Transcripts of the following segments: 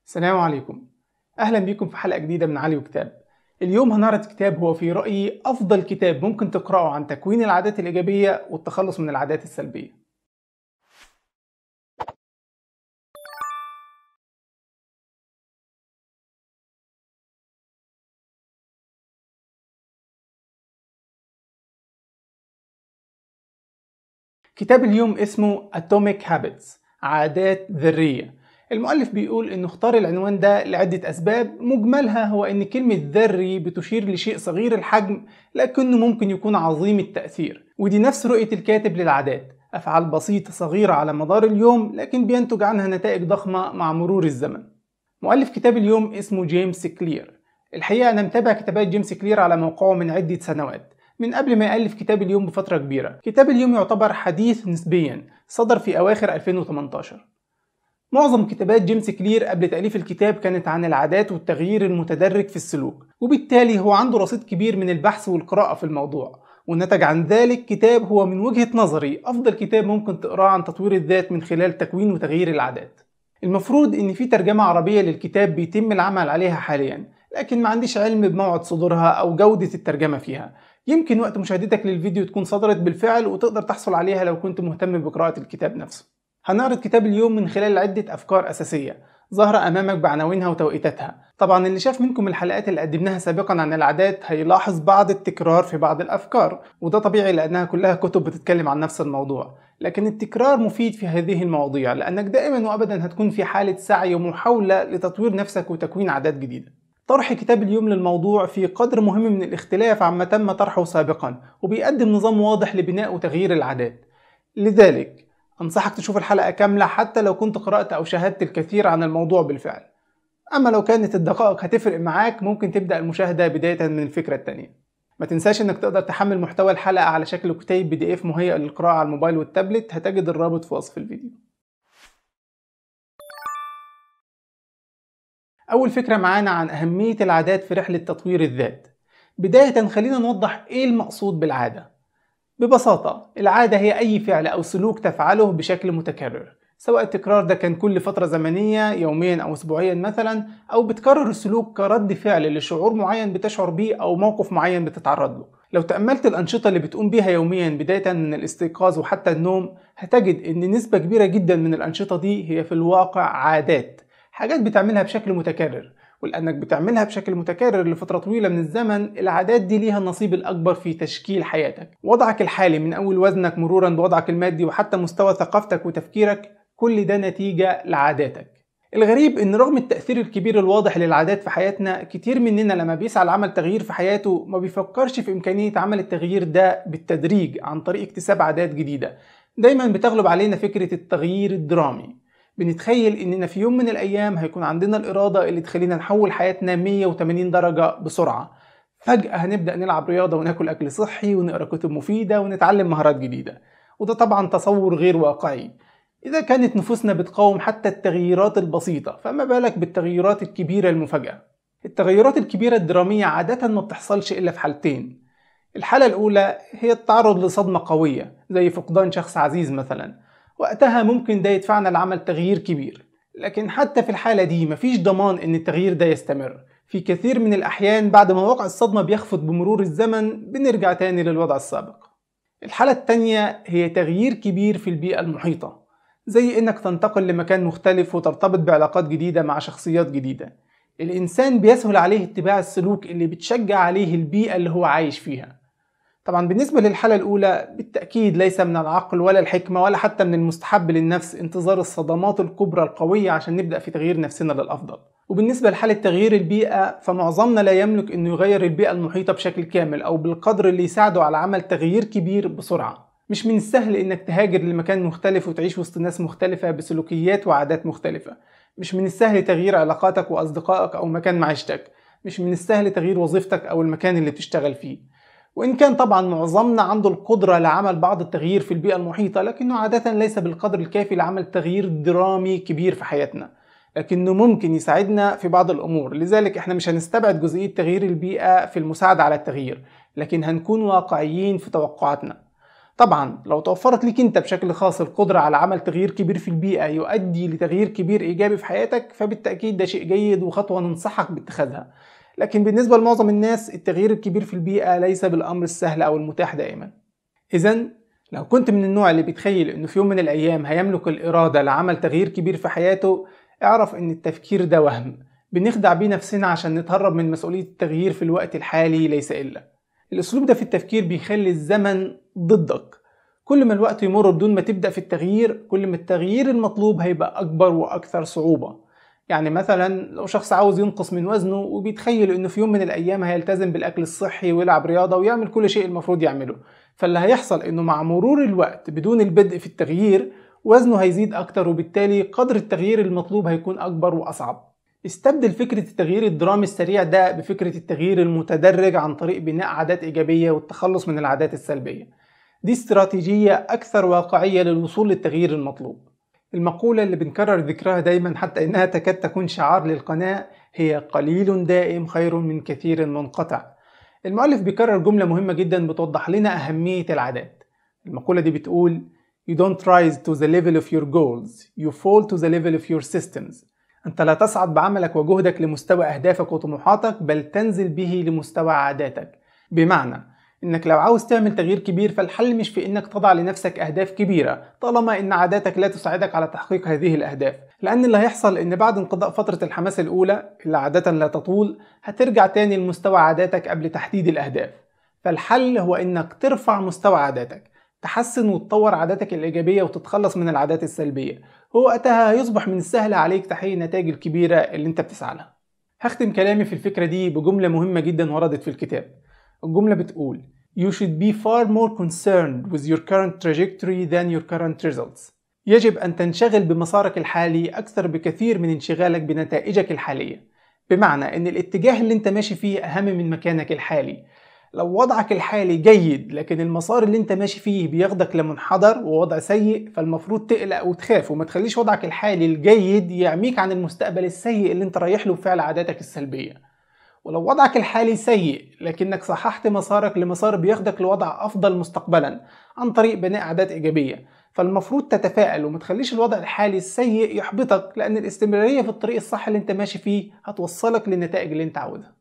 السلام عليكم أهلا بكم في حلقة جديدة من علي وكتاب اليوم هنعرض كتاب هو في رأيي أفضل كتاب ممكن تقرأه عن تكوين العادات الإيجابية والتخلص من العادات السلبية كتاب اليوم اسمه Atomic Habits عادات ذرية المؤلف بيقول انه اختار العنوان ده لعدة اسباب مجملها هو ان كلمة ذري بتشير لشيء صغير الحجم لكنه ممكن يكون عظيم التأثير ودي نفس رؤية الكاتب للعادات افعال بسيطة صغيرة على مدار اليوم لكن بينتج عنها نتائج ضخمة مع مرور الزمن مؤلف كتاب اليوم اسمه جيمس كلير الحقيقة أنا متابع كتابات جيمس كلير على موقعه من عدة سنوات من قبل ما يألف كتاب اليوم بفترة كبيرة كتاب اليوم يعتبر حديث نسبيا صدر في أواخر 2018 معظم كتابات جيمس كلير قبل تأليف الكتاب كانت عن العادات والتغيير المتدرج في السلوك وبالتالي هو عنده رصيد كبير من البحث والقراءة في الموضوع ونتج عن ذلك كتاب هو من وجهة نظري أفضل كتاب ممكن تقراه عن تطوير الذات من خلال تكوين وتغيير العادات المفروض إن في ترجمة عربية للكتاب بيتم العمل عليها حاليا لكن ما عنديش علم بموعد صدورها أو جودة الترجمة فيها يمكن وقت مشاهدتك للفيديو تكون صدرت بالفعل وتقدر تحصل عليها لو كنت مهتم بقراءة الكتاب نفسه هنعرض كتاب اليوم من خلال عدة أفكار أساسية ظاهرة أمامك بعناوينها وتوقيتاتها طبعا اللي شاف منكم الحلقات اللي قدمناها سابقا عن العادات هيلاحظ بعض التكرار في بعض الأفكار وده طبيعي لأنها كلها كتب بتتكلم عن نفس الموضوع لكن التكرار مفيد في هذه المواضيع لأنك دائما وأبدا هتكون في حالة سعي ومحاولة لتطوير نفسك وتكوين عادات جديدة طرح كتاب اليوم للموضوع في قدر مهم من الاختلاف عما تم طرحه سابقا وبيقدم نظام واضح لبناء وتغيير العادات لذلك أنصحك تشوف الحلقة كاملة حتى لو كنت قرأت أو شاهدت الكثير عن الموضوع بالفعل أما لو كانت الدقائق هتفرق معاك ممكن تبدأ المشاهدة بداية من الفكرة التانية ما تنساش انك تقدر تحمل محتوى الحلقة على شكل كتيب بي دي اف مهيئ للقراءة على الموبايل والتابلت هتجد الرابط في وصف الفيديو أول فكرة معانا عن أهمية العادات في رحلة تطوير الذات بداية خلينا نوضح إيه المقصود بالعادة ببساطة العادة هي أي فعل أو سلوك تفعله بشكل متكرر سواء التكرار ده كان كل فترة زمنية يوميا أو أسبوعيا مثلا أو بتكرر السلوك كرد فعل لشعور معين بتشعر بيه أو موقف معين بتتعرض له لو تأملت الأنشطة اللي بتقوم بيها يوميا بداية من الاستيقاظ وحتى النوم هتجد إن نسبة كبيرة جدا من الأنشطة دي هي في الواقع عادات حاجات بتعملها بشكل متكرر ولأنك بتعملها بشكل متكرر لفترة طويلة من الزمن العادات دي ليها النصيب الأكبر في تشكيل حياتك وضعك الحالي من أول وزنك مرورا بوضعك المادي وحتى مستوى ثقافتك وتفكيرك كل ده نتيجة لعاداتك الغريب ان رغم التأثير الكبير الواضح للعادات في حياتنا كتير مننا لما بيسعى لعمل تغيير في حياته ما بيفكرش في إمكانية عمل التغيير ده بالتدريج عن طريق اكتساب عادات جديدة دايما بتغلب علينا فكرة التغيير الدرامي بنتخيل اننا في يوم من الايام هيكون عندنا الاراده اللي تخلينا نحول حياتنا 180 درجه بسرعه فجاه هنبدا نلعب رياضه وناكل اكل صحي ونقرا كتب مفيده ونتعلم مهارات جديده وده طبعا تصور غير واقعي اذا كانت نفوسنا بتقاوم حتى التغييرات البسيطه فما بالك بالتغيرات الكبيره المفاجاه التغيرات الكبيره الدراميه عاده ما بتحصلش الا في حالتين الحاله الاولى هي التعرض لصدمه قويه زي فقدان شخص عزيز مثلا وقتها ممكن ده يدفعنا لعمل تغيير كبير لكن حتى في الحالة دي مفيش ضمان ان التغيير ده يستمر في كثير من الأحيان بعد ما وقع الصدمة بيخفض بمرور الزمن بنرجع تاني للوضع السابق الحالة التانية هي تغيير كبير في البيئة المحيطة زي انك تنتقل لمكان مختلف وترتبط بعلاقات جديدة مع شخصيات جديدة الإنسان بيسهل عليه اتباع السلوك اللي بتشجع عليه البيئة اللي هو عايش فيها طبعا بالنسبة للحالة الأولى بالتأكيد ليس من العقل ولا الحكمة ولا حتى من المستحب للنفس انتظار الصدمات الكبرى القوية عشان نبدأ في تغيير نفسنا للأفضل وبالنسبة لحالة تغيير البيئة فمعظمنا لا يملك أنه يغير البيئة المحيطة بشكل كامل أو بالقدر اللي يساعده على عمل تغيير كبير بسرعة مش من السهل انك تهاجر لمكان مختلف وتعيش وسط ناس مختلفة بسلوكيات وعادات مختلفة مش من السهل تغيير علاقاتك وأصدقائك أو مكان معيشتك مش من السهل تغيير وظيفتك أو المكان اللي بتشتغل فيه وإن كان طبعا معظمنا عنده القدرة لعمل بعض التغيير في البيئة المحيطة لكنه عادة ليس بالقدر الكافي لعمل تغيير درامي كبير في حياتنا لكنه ممكن يساعدنا في بعض الأمور لذلك احنا مش هنستبعد جزئية تغيير البيئة في المساعدة على التغيير لكن هنكون واقعيين في توقعاتنا طبعا لو توفرت ليك انت بشكل خاص القدرة على عمل تغيير كبير في البيئة يؤدي لتغيير كبير ايجابي في حياتك فبالتأكيد ده شيء جيد وخطوة ننصحك باتخاذها لكن بالنسبة لمعظم الناس التغيير الكبير في البيئة ليس بالأمر السهل أو المتاح دائما إذا لو كنت من النوع اللي بيتخيل إنه في يوم من الأيام هيملك الإرادة لعمل تغيير كبير في حياته اعرف إن التفكير ده وهم بنخدع بيه نفسنا عشان نتهرب من مسؤولية التغيير في الوقت الحالي ليس إلا الأسلوب ده في التفكير بيخلي الزمن ضدك كل ما الوقت يمر بدون ما تبدأ في التغيير كل ما التغيير المطلوب هيبقى أكبر وأكثر صعوبة يعني مثلا لو شخص عاوز ينقص من وزنه وبيتخيل انه في يوم من الايام هيلتزم بالاكل الصحي ويلعب رياضه ويعمل كل شيء المفروض يعمله فاللي هيحصل انه مع مرور الوقت بدون البدء في التغيير وزنه هيزيد اكتر وبالتالي قدر التغيير المطلوب هيكون اكبر واصعب استبدل فكرة التغيير الدرامي السريع ده بفكرة التغيير المتدرج عن طريق بناء عادات إيجابية والتخلص من العادات السلبية دي استراتيجية أكثر واقعية للوصول للتغيير المطلوب المقولة اللي بنكرر ذكرها دايما حتى إنها تكاد تكون شعار للقناة هي قليل دائم خير من كثير منقطع المؤلف بيكرر جملة مهمة جدا بتوضح لنا أهمية العادات المقولة دي بتقول You don't rise to the level of your goals, you fall to the level of your systems أنت لا تصعد بعملك وجهدك لمستوى أهدافك وطموحاتك بل تنزل به لمستوى عاداتك بمعنى انك لو عاوز تعمل تغيير كبير فالحل مش في انك تضع لنفسك اهداف كبيره طالما ان عاداتك لا تساعدك على تحقيق هذه الاهداف لان اللي هيحصل ان بعد انقضاء فتره الحماس الاولى اللي عاده لا تطول هترجع تاني لمستوى عاداتك قبل تحديد الاهداف فالحل هو انك ترفع مستوى عاداتك تحسن وتطور عاداتك الإيجابية وتتخلص من العادات السلبية ووقتها هيصبح من السهل عليك تحقيق النتائج الكبيرة اللي انت بتسعى لها هختم كلامي في الفكرة دي بجملة مهمة جدا وردت في الكتاب الجملة بتقول You should be far more concerned with your current trajectory than your current results. يجب أن تنشغل بمسارك الحالي أكثر بكثير من انشغالك بنتائجك الحالية. بمعنى أن الاتجاه اللي أنت ماشي فيه أهم من مكانك الحالي. لو وضعك الحالي جيد لكن المسار اللي أنت ماشي فيه بياخدك لمنحدر ووضع سيء فالمفروض تقلق وتخاف وما تخليش وضعك الحالي الجيد يعميك عن المستقبل السيء اللي أنت رايح له بفعل عاداتك السلبية. ولو وضعك الحالي سيء لكنك صححت مسارك لمسار بياخدك لوضع أفضل مستقبلا عن طريق بناء عادات إيجابية فالمفروض تتفائل وما تخليش الوضع الحالي السيء يحبطك لأن الاستمرارية في الطريق الصح اللي انت ماشي فيه هتوصلك للنتائج اللي انت عاوزها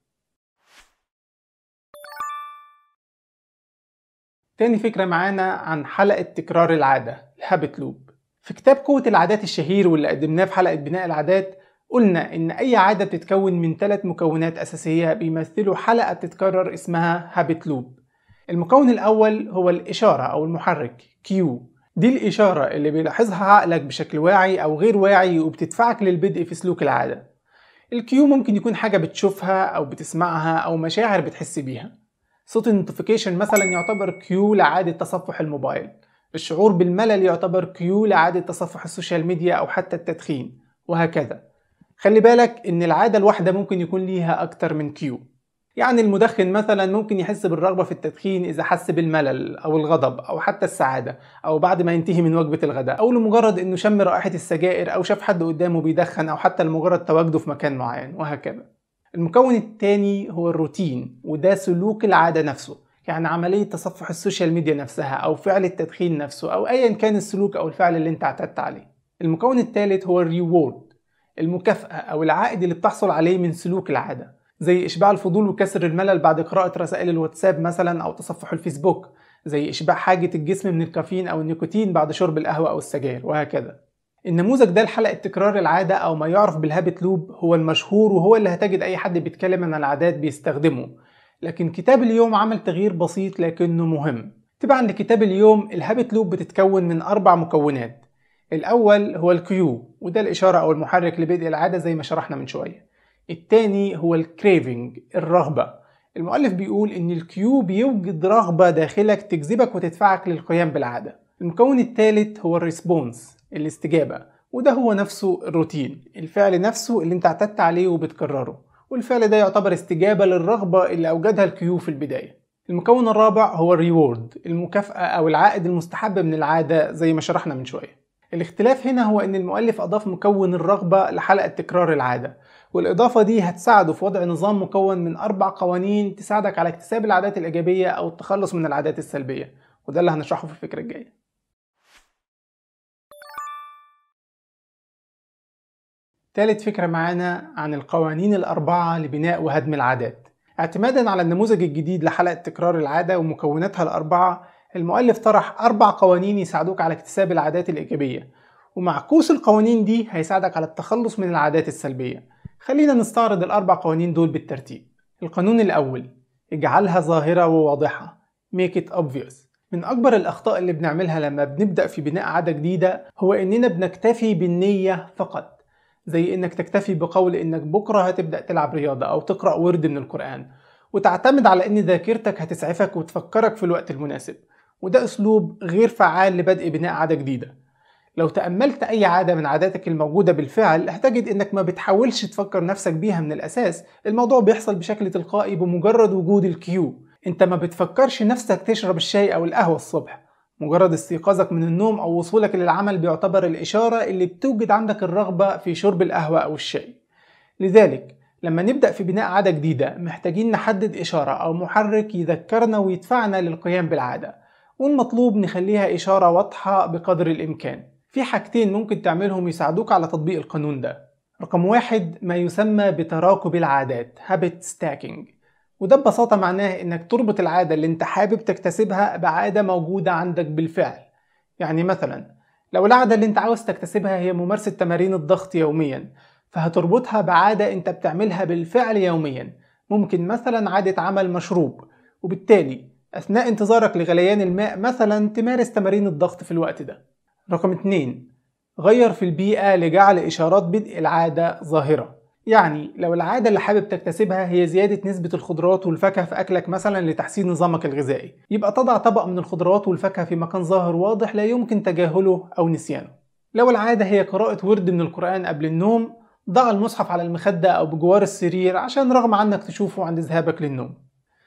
تاني فكرة معانا عن حلقة تكرار العادة الهابت لوب في كتاب قوة العادات الشهير واللي قدمناه في حلقة بناء العادات قلنا إن أي عادة بتتكون من ثلاث مكونات أساسية بيمثلوا حلقة بتتكرر اسمها هابت لوب المكون الأول هو الإشارة أو المحرك كيو دي الإشارة اللي بيلاحظها عقلك بشكل واعي أو غير واعي وبتدفعك للبدء في سلوك العادة الكيو ممكن يكون حاجة بتشوفها أو بتسمعها أو مشاعر بتحس بيها صوت النوتيفيكيشن مثلا يعتبر كيو لعادة تصفح الموبايل الشعور بالملل يعتبر كيو لعادة تصفح السوشيال ميديا أو حتى التدخين وهكذا خلي بالك ان العادة الواحدة ممكن يكون ليها اكتر من كيو يعني المدخن مثلا ممكن يحس بالرغبة في التدخين إذا حس بالملل أو الغضب أو حتى السعادة أو بعد ما ينتهي من وجبة الغداء أو لمجرد إنه شم رائحة السجائر أو شاف حد قدامه بيدخن أو حتى لمجرد تواجده في مكان معين وهكذا. المكون الثاني هو الروتين وده سلوك العادة نفسه يعني عملية تصفح السوشيال ميديا نفسها أو فعل التدخين نفسه أو أيا كان السلوك أو الفعل اللي أنت اعتدت عليه. المكون الثالث هو الريورد المكافأة أو العائد اللي بتحصل عليه من سلوك العادة زي إشباع الفضول وكسر الملل بعد قراءة رسائل الواتساب مثلا أو تصفح الفيسبوك زي إشباع حاجة الجسم من الكافيين أو النيكوتين بعد شرب القهوة أو السجاير وهكذا النموذج ده لحلقة تكرار العادة أو ما يعرف بالهابت لوب هو المشهور وهو اللي هتجد أي حد بيتكلم عن العادات بيستخدمه لكن كتاب اليوم عمل تغيير بسيط لكنه مهم تبعا لكتاب اليوم الهابت لوب بتتكون من أربع مكونات الأول هو الكيو وده الإشارة أو المحرك لبدء العادة زي ما شرحنا من شوية التاني هو الكريفنج الرغبة المؤلف بيقول إن الكيو بيوجد رغبة داخلك تجذبك وتدفعك للقيام بالعادة المكون الثالث هو الريسبونس الاستجابة وده هو نفسه الروتين الفعل نفسه اللي انت اعتدت عليه وبتكرره والفعل ده يعتبر استجابة للرغبة اللي أوجدها الكيو في البداية المكون الرابع هو الريورد المكافأة أو العائد المستحب من العادة زي ما شرحنا من شوية الاختلاف هنا هو ان المؤلف اضاف مكون الرغبة لحلقة تكرار العادة والاضافة دي هتساعده في وضع نظام مكون من اربع قوانين تساعدك على اكتساب العادات الايجابية او التخلص من العادات السلبية وده اللي هنشرحه في الفكرة الجاية تالت فكرة معانا عن القوانين الأربعة لبناء وهدم العادات اعتمادا على النموذج الجديد لحلقة تكرار العادة ومكوناتها الأربعة المؤلف طرح أربع قوانين يساعدوك على اكتساب العادات الإيجابية ومعكوس القوانين دي هيساعدك على التخلص من العادات السلبية خلينا نستعرض الأربع قوانين دول بالترتيب القانون الأول اجعلها ظاهرة وواضحة make it obvious من أكبر الأخطاء اللي بنعملها لما بنبدأ في بناء عادة جديدة هو إننا بنكتفي بالنية فقط زي إنك تكتفي بقول إنك بكرة هتبدأ تلعب رياضة أو تقرأ ورد من القرآن وتعتمد على إن ذاكرتك هتسعفك وتفكرك في الوقت المناسب وده أسلوب غير فعال لبدء بناء عادة جديدة لو تأملت أي عادة من عاداتك الموجودة بالفعل هتجد إنك ما بتحاولش تفكر نفسك بيها من الأساس الموضوع بيحصل بشكل تلقائي بمجرد وجود الكيو أنت ما بتفكرش نفسك تشرب الشاي أو القهوة الصبح مجرد استيقاظك من النوم أو وصولك للعمل بيعتبر الإشارة اللي بتوجد عندك الرغبة في شرب القهوة أو الشاي لذلك لما نبدأ في بناء عادة جديدة محتاجين نحدد إشارة أو محرك يذكرنا ويدفعنا للقيام بالعادة والمطلوب نخليها إشارة واضحة بقدر الإمكان في حاجتين ممكن تعملهم يساعدوك على تطبيق القانون ده رقم واحد ما يسمى بتراكب العادات Habit Stacking وده ببساطة معناه إنك تربط العادة اللي أنت حابب تكتسبها بعادة موجودة عندك بالفعل يعني مثلا لو العادة اللي أنت عاوز تكتسبها هي ممارسة تمارين الضغط يوميا فهتربطها بعادة أنت بتعملها بالفعل يوميا ممكن مثلا عادة عمل مشروب وبالتالي أثناء انتظارك لغليان الماء مثلا تمارس تمارين الضغط في الوقت ده رقم 2 غير في البيئة لجعل إشارات بدء العادة ظاهرة يعني لو العادة اللي حابب تكتسبها هي زيادة نسبة الخضروات والفاكهة في أكلك مثلا لتحسين نظامك الغذائي يبقى تضع طبق من الخضروات والفاكهة في مكان ظاهر واضح لا يمكن تجاهله أو نسيانه لو العادة هي قراءة ورد من القرآن قبل النوم ضع المصحف على المخدة أو بجوار السرير عشان رغم عنك تشوفه عند ذهابك للنوم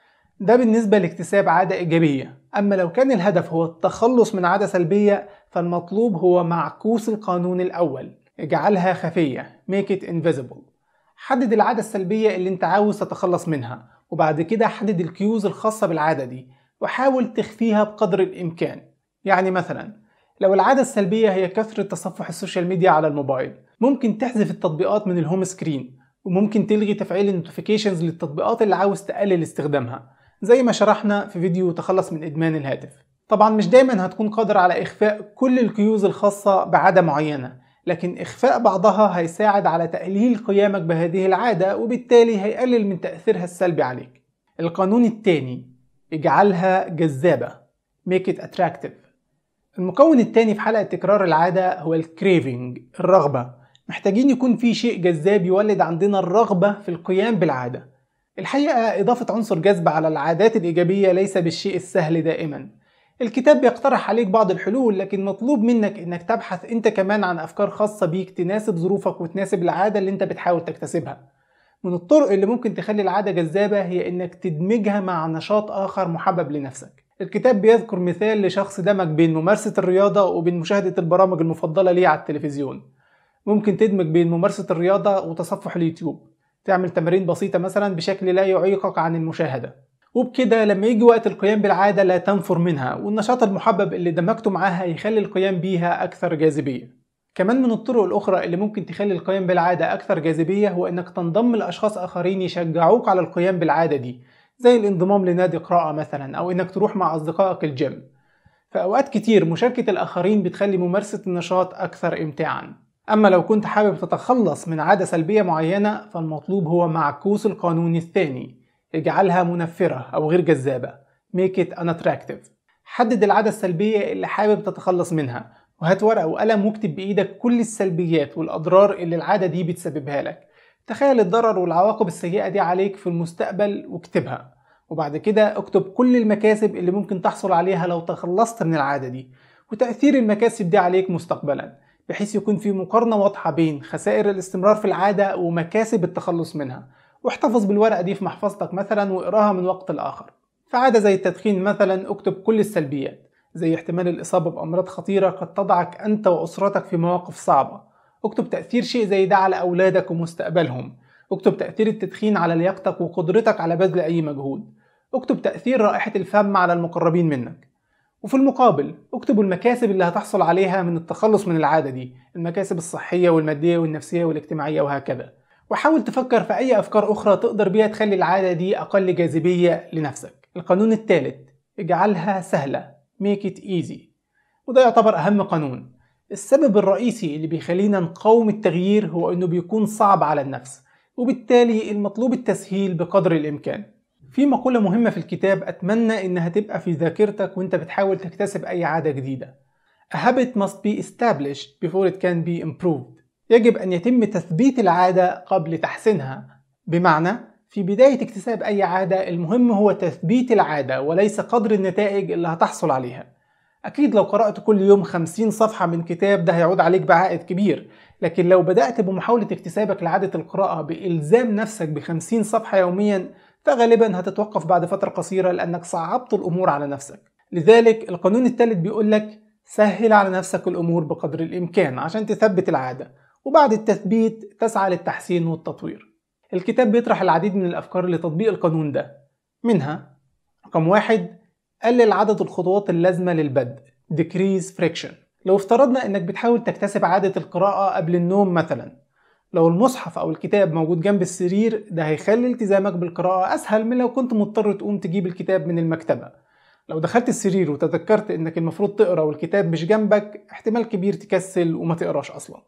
ده بالنسبة لاكتساب عادة إيجابية أما لو كان الهدف هو التخلص من عادة سلبية فالمطلوب هو معكوس القانون الأول اجعلها خفية make it invisible حدد العادة السلبية اللي انت عاوز تتخلص منها وبعد كده حدد الكيوز الخاصة بالعادة دي وحاول تخفيها بقدر الإمكان يعني مثلا لو العادة السلبية هي كثرة تصفح السوشيال ميديا على الموبايل ممكن تحذف التطبيقات من الهوم سكرين وممكن تلغي تفعيل النوتيفيكيشنز للتطبيقات اللي عاوز تقلل استخدامها زي ما شرحنا في فيديو تخلص من إدمان الهاتف طبعا مش دايما هتكون قادر على إخفاء كل الكيوز الخاصة بعادة معينة لكن إخفاء بعضها هيساعد على تقليل قيامك بهذه العادة وبالتالي هيقلل من تأثيرها السلبي عليك القانون الثاني اجعلها جذابة make it attractive المكون الثاني في حلقة تكرار العادة هو الكريفنج الرغبة محتاجين يكون في شيء جذاب يولد عندنا الرغبة في القيام بالعادة الحقيقة إضافة عنصر جذب على العادات الإيجابية ليس بالشيء السهل دائما الكتاب بيقترح عليك بعض الحلول لكن مطلوب منك انك تبحث انت كمان عن افكار خاصة بيك تناسب ظروفك وتناسب العادة اللي انت بتحاول تكتسبها من الطرق اللي ممكن تخلي العادة جذابة هي انك تدمجها مع نشاط اخر محبب لنفسك الكتاب بيذكر مثال لشخص دمج بين ممارسة الرياضة وبين مشاهدة البرامج المفضلة ليه على التلفزيون ممكن تدمج بين ممارسة الرياضة وتصفح اليوتيوب تعمل تمارين بسيطة مثلا بشكل لا يعيقك عن المشاهدة وبكده لما يجي وقت القيام بالعادة لا تنفر منها والنشاط المحبب اللي دمجته معاها يخلي القيام بيها أكثر جاذبية كمان من الطرق الأخرى اللي ممكن تخلي القيام بالعادة أكثر جاذبية هو إنك تنضم لأشخاص آخرين يشجعوك على القيام بالعادة دي زي الانضمام لنادي قراءة مثلا أو إنك تروح مع أصدقائك الجيم في أوقات كتير مشاركة الآخرين بتخلي ممارسة النشاط أكثر إمتاعا أما لو كنت حابب تتخلص من عادة سلبية معينة فالمطلوب هو معكوس القانون الثاني اجعلها منفرة أو غير جذابة make it unattractive حدد العادة السلبية اللي حابب تتخلص منها وهات ورقة وقلم واكتب بإيدك كل السلبيات والأضرار اللي العادة دي بتسببها لك تخيل الضرر والعواقب السيئة دي عليك في المستقبل واكتبها وبعد كده اكتب كل المكاسب اللي ممكن تحصل عليها لو تخلصت من العادة دي وتأثير المكاسب دي عليك مستقبلا بحيث يكون في مقارنة واضحة بين خسائر الاستمرار في العادة ومكاسب التخلص منها واحتفظ بالورقة دي في محفظتك مثلا واقراها من وقت لآخر فعادة زي التدخين مثلا اكتب كل السلبيات زي احتمال الإصابة بأمراض خطيرة قد تضعك أنت وأسرتك في مواقف صعبة اكتب تأثير شيء زي ده على أولادك ومستقبلهم اكتب تأثير التدخين على لياقتك وقدرتك على بذل أي مجهود اكتب تأثير رائحة الفم على المقربين منك وفي المقابل اكتبوا المكاسب اللي هتحصل عليها من التخلص من العادة دي المكاسب الصحية والمادية والنفسية والاجتماعية وهكذا وحاول تفكر في أي أفكار أخرى تقدر بيها تخلي العادة دي أقل جاذبية لنفسك القانون الثالث اجعلها سهلة make it easy وده يعتبر أهم قانون السبب الرئيسي اللي بيخلينا نقاوم التغيير هو إنه بيكون صعب على النفس وبالتالي المطلوب التسهيل بقدر الإمكان في مقولة مهمة في الكتاب أتمنى إنها تبقى في ذاكرتك وإنت بتحاول تكتسب أي عادة جديدة A habit must be established before it can be improved يجب أن يتم تثبيت العادة قبل تحسينها بمعنى في بداية اكتساب أي عادة المهم هو تثبيت العادة وليس قدر النتائج اللي هتحصل عليها أكيد لو قرأت كل يوم 50 صفحة من كتاب ده هيعود عليك بعائد كبير لكن لو بدأت بمحاولة اكتسابك لعادة القراءة بإلزام نفسك ب 50 صفحة يوميا فغالبا هتتوقف بعد فترة قصيرة لأنك صعبت الأمور على نفسك لذلك القانون الثالث بيقول لك سهل على نفسك الأمور بقدر الإمكان عشان تثبت العادة وبعد التثبيت تسعى للتحسين والتطوير الكتاب بيطرح العديد من الأفكار لتطبيق القانون ده منها رقم واحد قلل عدد الخطوات اللازمة للبدء decrease friction لو افترضنا انك بتحاول تكتسب عادة القراءة قبل النوم مثلا لو المصحف او الكتاب موجود جنب السرير ده هيخلي التزامك بالقراءة اسهل من لو كنت مضطر تقوم تجيب الكتاب من المكتبة لو دخلت السرير وتذكرت انك المفروض تقرا والكتاب مش جنبك احتمال كبير تكسل وما تقراش اصلا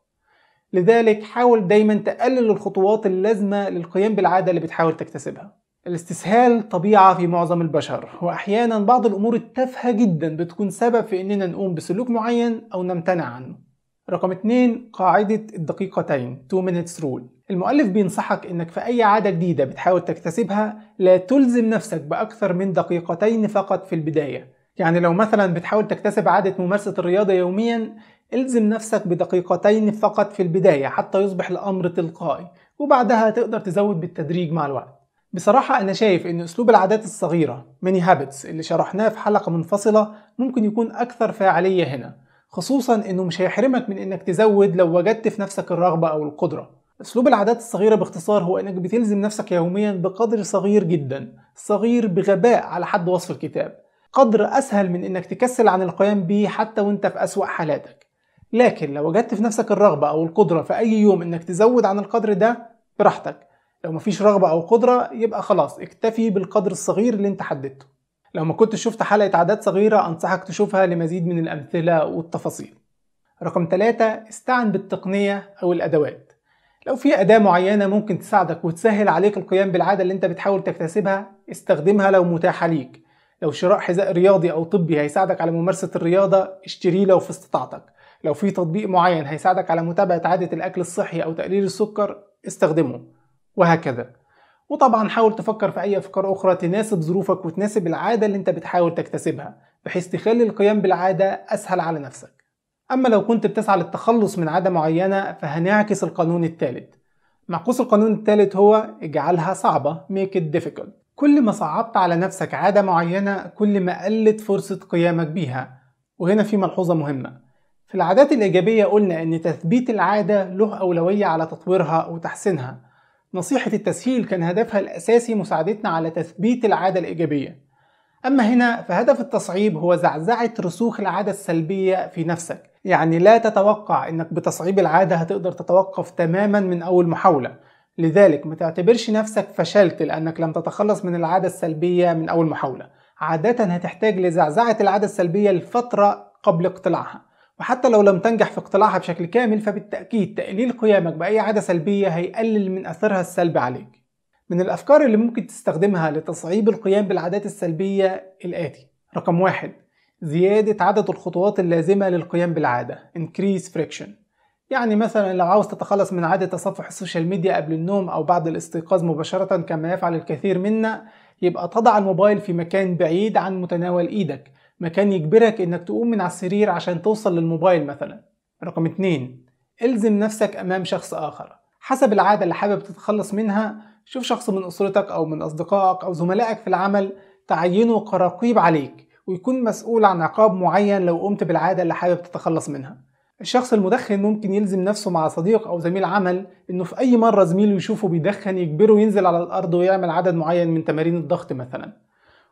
لذلك حاول دايما تقلل الخطوات اللازمة للقيام بالعادة اللي بتحاول تكتسبها الاستسهال طبيعة في معظم البشر وأحيانا بعض الأمور التافهة جدا بتكون سبب في إننا نقوم بسلوك معين أو نمتنع عنه رقم 2 قاعدة الدقيقتين 2 minutes rule المؤلف بينصحك إنك في أي عادة جديدة بتحاول تكتسبها لا تلزم نفسك بأكثر من دقيقتين فقط في البداية يعني لو مثلا بتحاول تكتسب عادة ممارسة الرياضة يوميا الزم نفسك بدقيقتين فقط في البداية حتى يصبح الأمر تلقائي وبعدها تقدر تزود بالتدريج مع الوقت بصراحة أنا شايف إن أسلوب العادات الصغيرة ميني هابتس اللي شرحناه في حلقة منفصلة ممكن يكون أكثر فاعلية هنا خصوصا إنه مش هيحرمك من إنك تزود لو وجدت في نفسك الرغبة أو القدرة أسلوب العادات الصغيرة باختصار هو إنك بتلزم نفسك يوميا بقدر صغير جدا صغير بغباء على حد وصف الكتاب قدر أسهل من إنك تكسل عن القيام به حتى وإنت في أسوأ حالاتك لكن لو وجدت في نفسك الرغبة أو القدرة في أي يوم إنك تزود عن القدر ده براحتك لو مفيش رغبة أو قدرة يبقى خلاص اكتفي بالقدر الصغير اللي انت حددته لو ما كنتش شفت حلقة عادات صغيرة أنصحك تشوفها لمزيد من الأمثلة والتفاصيل رقم 3 استعن بالتقنية أو الأدوات لو في أداة معينة ممكن تساعدك وتسهل عليك القيام بالعادة اللي انت بتحاول تكتسبها استخدمها لو متاحة ليك لو شراء حذاء رياضي أو طبي هيساعدك على ممارسة الرياضة اشتريه لو في استطاعتك لو في تطبيق معين هيساعدك على متابعة عادة الأكل الصحي أو تقليل السكر استخدمه وهكذا وطبعا حاول تفكر في أي أفكار أخرى تناسب ظروفك وتناسب العادة اللي أنت بتحاول تكتسبها بحيث تخلي القيام بالعادة أسهل على نفسك أما لو كنت بتسعى للتخلص من عادة معينة فهنعكس القانون الثالث معكوس القانون الثالث هو اجعلها صعبة make it difficult كل ما صعبت على نفسك عادة معينة كل ما قلت فرصة قيامك بيها وهنا في ملحوظة مهمة في العادات الإيجابية قلنا إن تثبيت العادة له أولوية على تطويرها وتحسينها نصيحة التسهيل كان هدفها الأساسي مساعدتنا على تثبيت العادة الإيجابية أما هنا فهدف التصعيب هو زعزعة رسوخ العادة السلبية في نفسك يعني لا تتوقع أنك بتصعيب العادة هتقدر تتوقف تماما من أول محاولة لذلك ما تعتبرش نفسك فشلت لأنك لم تتخلص من العادة السلبية من أول محاولة عادة هتحتاج لزعزعة العادة السلبية لفترة قبل اقتلاعها وحتى لو لم تنجح في اقتلاعها بشكل كامل فبالتأكيد تقليل قيامك بأي عادة سلبية هيقلل من أثرها السلبي عليك من الأفكار اللي ممكن تستخدمها لتصعيب القيام بالعادات السلبية الآتي رقم واحد زيادة عدد الخطوات اللازمة للقيام بالعادة increase friction يعني مثلا لو عاوز تتخلص من عادة تصفح السوشيال ميديا قبل النوم أو بعد الاستيقاظ مباشرة كما يفعل الكثير منا يبقى تضع الموبايل في مكان بعيد عن متناول إيدك مكان يجبرك انك تقوم من على السرير عشان توصل للموبايل مثلا رقم 2 الزم نفسك امام شخص اخر حسب العادة اللي حابب تتخلص منها شوف شخص من اسرتك او من اصدقائك او زملائك في العمل تعينه كرقيب عليك ويكون مسؤول عن عقاب معين لو قمت بالعادة اللي حابب تتخلص منها الشخص المدخن ممكن يلزم نفسه مع صديق او زميل عمل انه في اي مرة زميله يشوفه بيدخن يجبره ينزل على الارض ويعمل عدد معين من تمارين الضغط مثلا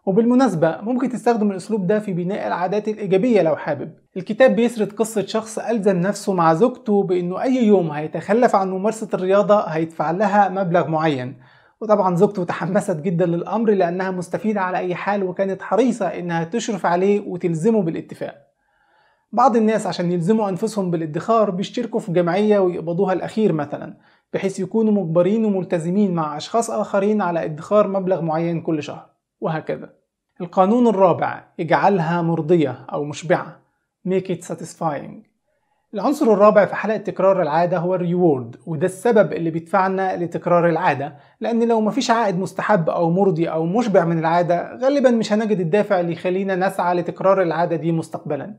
وبالمناسبة ممكن تستخدم الأسلوب ده في بناء العادات الإيجابية لو حابب الكتاب بيسرد قصة شخص ألزم نفسه مع زوجته بأنه أي يوم هيتخلف عن ممارسة الرياضة هيدفع لها مبلغ معين وطبعا زوجته تحمست جدا للأمر لأنها مستفيدة على أي حال وكانت حريصة إنها تشرف عليه وتلزمه بالاتفاق بعض الناس عشان يلزموا أنفسهم بالادخار بيشتركوا في جمعية ويقبضوها الأخير مثلا بحيث يكونوا مجبرين وملتزمين مع أشخاص آخرين على ادخار مبلغ معين كل شهر وهكذا القانون الرابع اجعلها مرضية أو مشبعة make it satisfying العنصر الرابع في حلقة تكرار العادة هو الريورد وده السبب اللي بيدفعنا لتكرار العادة لأن لو مفيش عائد مستحب أو مرضي أو مشبع من العادة غالبا مش هنجد الدافع اللي يخلينا نسعى لتكرار العادة دي مستقبلا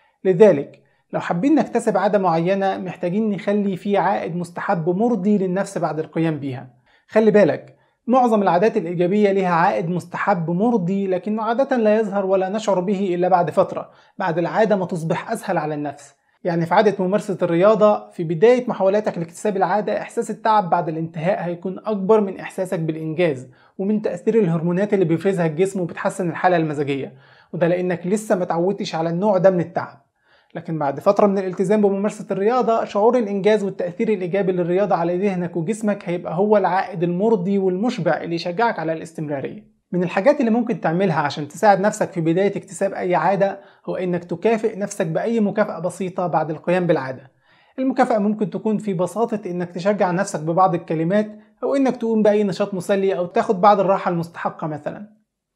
لذلك لو حابين نكتسب عادة معينة محتاجين نخلي في عائد مستحب مرضي للنفس بعد القيام بيها خلي بالك معظم العادات الإيجابية لها عائد مستحب مرضي لكنه عادة لا يظهر ولا نشعر به إلا بعد فترة بعد العادة ما تصبح أسهل على النفس يعني في عادة ممارسة الرياضة في بداية محاولاتك لاكتساب العادة إحساس التعب بعد الانتهاء هيكون أكبر من إحساسك بالإنجاز ومن تأثير الهرمونات اللي بيفرزها الجسم وبتحسن الحالة المزاجية وده لأنك لسه ما تعودتش على النوع ده من التعب لكن بعد فترة من الالتزام بممارسة الرياضة شعور الإنجاز والتأثير الإيجابي للرياضة على ذهنك وجسمك هيبقى هو العائد المرضي والمشبع اللي يشجعك على الاستمرارية من الحاجات اللي ممكن تعملها عشان تساعد نفسك في بداية اكتساب أي عادة هو إنك تكافئ نفسك بأي مكافأة بسيطة بعد القيام بالعادة المكافأة ممكن تكون في بساطة إنك تشجع نفسك ببعض الكلمات أو إنك تقوم بأي نشاط مسلي أو تاخد بعض الراحة المستحقة مثلا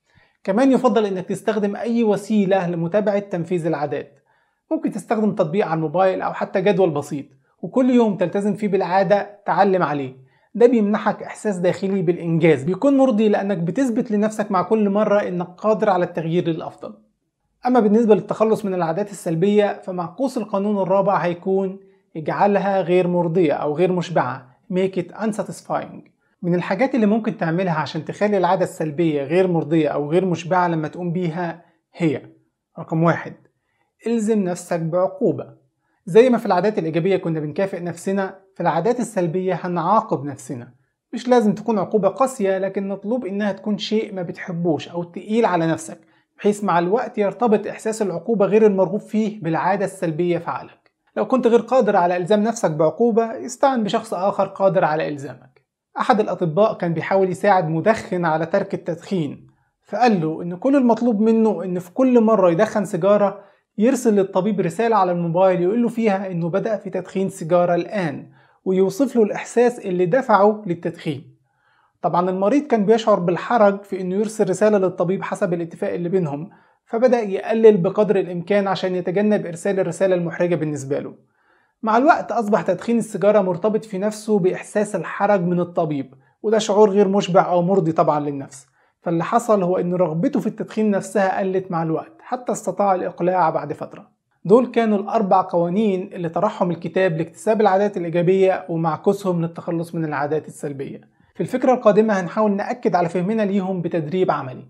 كمان يفضل إنك تستخدم أي وسيلة لمتابعة تنفيذ العادات ممكن تستخدم تطبيق على الموبايل أو حتى جدول بسيط وكل يوم تلتزم فيه بالعادة تعلم عليه ده بيمنحك إحساس داخلي بالإنجاز بيكون مرضي لأنك بتثبت لنفسك مع كل مرة إنك قادر على التغيير للأفضل أما بالنسبة للتخلص من العادات السلبية فمعكوس القانون الرابع هيكون اجعلها غير مرضية أو غير مشبعة make it unsatisfying من الحاجات اللي ممكن تعملها عشان تخلي العادة السلبية غير مرضية أو غير مشبعة لما تقوم بيها هي رقم واحد الزم نفسك بعقوبة زي ما في العادات الإيجابية كنا بنكافئ نفسنا في العادات السلبية هنعاقب نفسنا مش لازم تكون عقوبة قاسية لكن مطلوب إنها تكون شيء ما بتحبوش أو تقيل على نفسك بحيث مع الوقت يرتبط إحساس العقوبة غير المرغوب فيه بالعادة السلبية في عقلك لو كنت غير قادر على إلزام نفسك بعقوبة استعن بشخص آخر قادر على إلزامك أحد الأطباء كان بيحاول يساعد مدخن على ترك التدخين فقال له إن كل المطلوب منه إن في كل مرة يدخن سيجارة يرسل للطبيب رسالة على الموبايل يقول له فيها إنه بدأ في تدخين سيجارة الآن ويوصف له الإحساس اللي دفعه للتدخين طبعا المريض كان بيشعر بالحرج في إنه يرسل رسالة للطبيب حسب الاتفاق اللي بينهم فبدأ يقلل بقدر الإمكان عشان يتجنب إرسال الرسالة المحرجة بالنسبة له مع الوقت أصبح تدخين السيجارة مرتبط في نفسه بإحساس الحرج من الطبيب وده شعور غير مشبع أو مرضي طبعا للنفس فاللي حصل هو إن رغبته في التدخين نفسها قلت مع الوقت حتى استطاع الإقلاع بعد فترة دول كانوا الأربع قوانين اللي طرحهم الكتاب لاكتساب العادات الإيجابية ومعكوسهم للتخلص من العادات السلبية في الفكرة القادمة هنحاول نأكد على فهمنا ليهم بتدريب عملي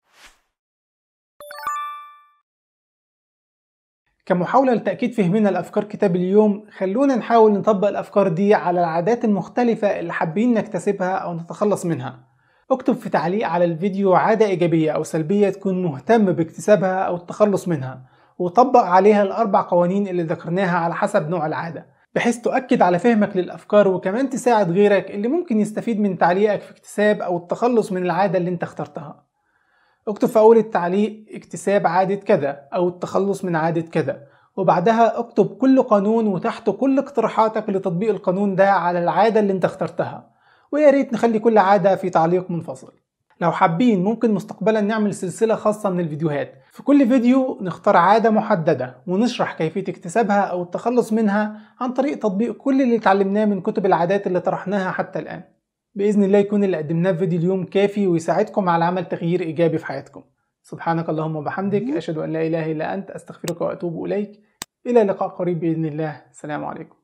كمحاولة لتأكيد فهمنا لأفكار كتاب اليوم خلونا نحاول نطبق الأفكار دي على العادات المختلفة اللي حابين نكتسبها أو نتخلص منها اكتب في تعليق على الفيديو عادة إيجابية أو سلبية تكون مهتم باكتسابها أو التخلص منها وطبق عليها الأربع قوانين اللي ذكرناها على حسب نوع العادة بحيث تؤكد على فهمك للأفكار وكمان تساعد غيرك اللي ممكن يستفيد من تعليقك في اكتساب أو التخلص من العادة اللي انت اخترتها اكتب في أول التعليق اكتساب عادة كذا أو التخلص من عادة كذا وبعدها اكتب كل قانون وتحته كل اقتراحاتك لتطبيق القانون ده على العادة اللي انت اخترتها ويا ريت نخلي كل عادة في تعليق منفصل لو حابين ممكن مستقبلا نعمل سلسلة خاصة من الفيديوهات في كل فيديو نختار عادة محددة ونشرح كيفية اكتسابها أو التخلص منها عن طريق تطبيق كل اللي اتعلمناه من كتب العادات اللي طرحناها حتى الآن بإذن الله يكون اللي قدمناه في فيديو اليوم كافي ويساعدكم على عمل تغيير إيجابي في حياتكم سبحانك اللهم وبحمدك أشهد أن لا إله إلا أنت أستغفرك وأتوب إليك إلى لقاء قريب بإذن الله السلام عليكم